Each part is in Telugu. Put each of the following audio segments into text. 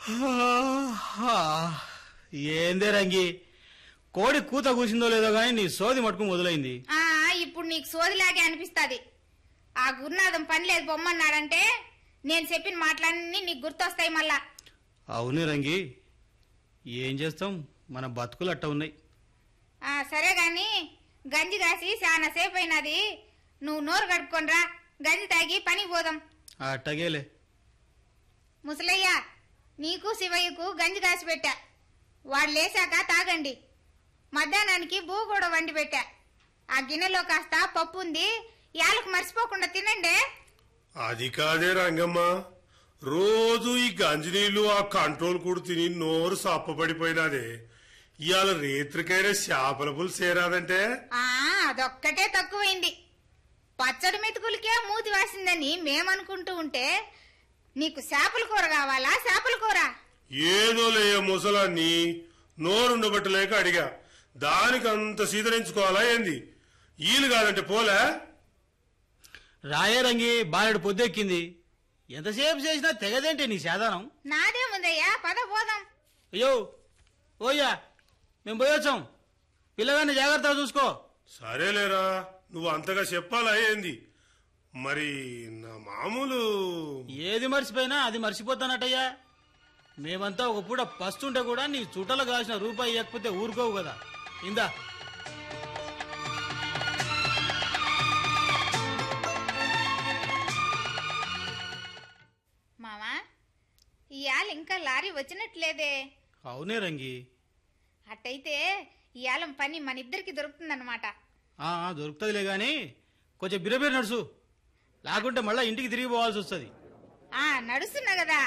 ఏందే రంగి కోడి కూత కూసిందో లేదో గాని నీ సోది మటుకు మొదలైంది ఆ ఇప్పుడు నీకు సోదిలాగే అనిపిస్తాది ఆ గురునాథం పని లేదు బొమ్మన్నాడంటే నేను చెప్పిన మాటలన్నీ నీకు గుర్తొస్తాయి మళ్ళా అవునే రంగి ఏం చేస్తాం మన బతుకులు అట్ట ఉన్నాయి ఆ సరే గాని గంజి కాసి చాలా సేపు అయినది నువ్వు నోరు కడుక్కొనిరా గంజి తాగి పనికి పోదాం అట్టగేలే ముసలయ్య నీకు శివయ్యకు గంజి కాసి పెట్టా వాడు లేచాక తాగండి మధ్యాహ్నానికి బూ కూడా వండి పెట్టా ఆ గిన్నెలో కాస్త పప్పు ఉంది యాలకు మర్చిపోకుండా తినండి అది కాదే రంగమ్మ రోజు ఈ గంజినీళ్లు ఆ కంట్రోల్ కూడా తిని నోరు సప్పబడిపోయినాదే ఇవాళ రేత్రికైనా చేపల పులుసు చేరాదంటే ఆ అదొక్కటే తక్కువైంది పచ్చడి మెతుకులకే మూతి వాసిందని మేమనుకుంటూ ఉంటే నీకు చేపల కూర కావాలా చేపల కూర ఏదో లేయ ముసలాన్ని నోరుండబట్టలేక అడిగా దానికి అంత సీదరించుకోవాలా ఏంది ఈలు కాదంటే పోలే రాయే రంగి బాలెడు పొద్దెక్కింది ఎంతసేపు చేసినా తెగదేంటే నీ సాధానం నాదేముందయ్యా పద పోదాం అయ్యో ఓయ్యా మేము పోయొచ్చాం పిల్లగాన్ని జాగ్రత్తగా చూసుకో సరేలేరా నువ్వు అంతగా చెప్పాలా ఏంది మరి నా మామూలు ఏది మర్చిపోయినా అది మర్చిపోతానటయ్యా మేమంతా ఒక పూట పస్తుంటే కూడా నీ చుట్టలు కాసిన రూపాయి ఇవ్వకపోతే ఊరుకోవు కదా ఇందా మామా ఇవాళ ఇంకా లారీ వచ్చినట్లేదే అవునే రంగి అట్టయితే ఇవాళ పని మన ఇద్దరికి దొరుకుతుందన్నమాట ఆ, ఆ, దొరుకుతుందిలే గాని కొంచెం బిరబిర నడుసు లేకుంటే మళ్ళీ ఇంటికి తిరిగి పోవాల్సి వస్తుంది ఆ నడుస్తున్నా కదా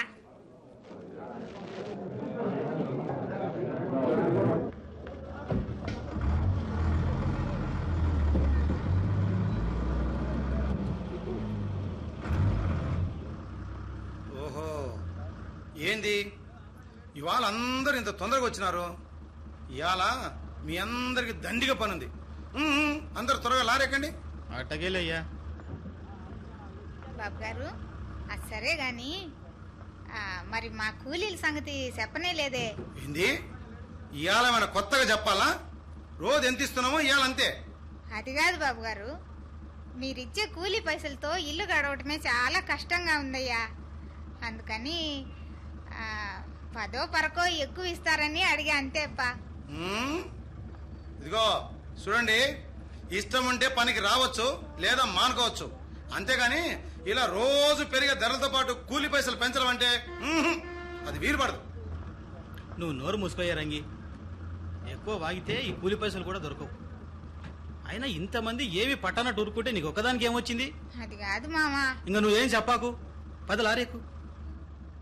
ఓహో ఏంది ఇవాళ అందరు ఇంత తొందరగా వచ్చినారు ఇవాళ మీ అందరికి దండిగా పనుంది ఉమ్, ఉమ్, అందరు త్వరగా లారెక్కండి అట్టగేలయ్యా బాబు గారు అది సరే గాని ఆ, మరి మా కూలీల సంగతి చెప్పనే లేదే ఏంది ఇవాళ ఏమైనా కొత్తగా చెప్పాలా రోజు ఎంత ఇస్తున్నామో ఇవాళ అంతే అది కాదు బాబు గారు మీరిచ్చే కూలీ పైసలతో ఇల్లు గడవటమే చాలా కష్టంగా ఉందయ్యా అందుకని ఆ, పదో పరకో ఎక్కువ ఇస్తారని అడిగా అంతే అప్పా ఉమ్, ఇదిగో చూడండి ఇష్టం ఉంటే పనికి రావచ్చు లేదా మానుకోవచ్చు అంతేగాని ఇలా రోజు పెరిగే ధరలతో పాటు కూలి పైసలు పెంచడం అంటే ఉహుం, అది వీలు పడదు నువ్వు నోరు మూసుకోయ్యా రంగి ఎక్కువ వాగితే ఈ కూలి పైసలు కూడా దొరకవు అయినా ఇంతమంది ఏమి పట్టనట్టు ఊరుకుంటే నీకు ఒక్కదానికి ఏమొచ్చింది అది కాదు మామా ఇంకా నువ్వేం చెప్పాకు పద లారేకు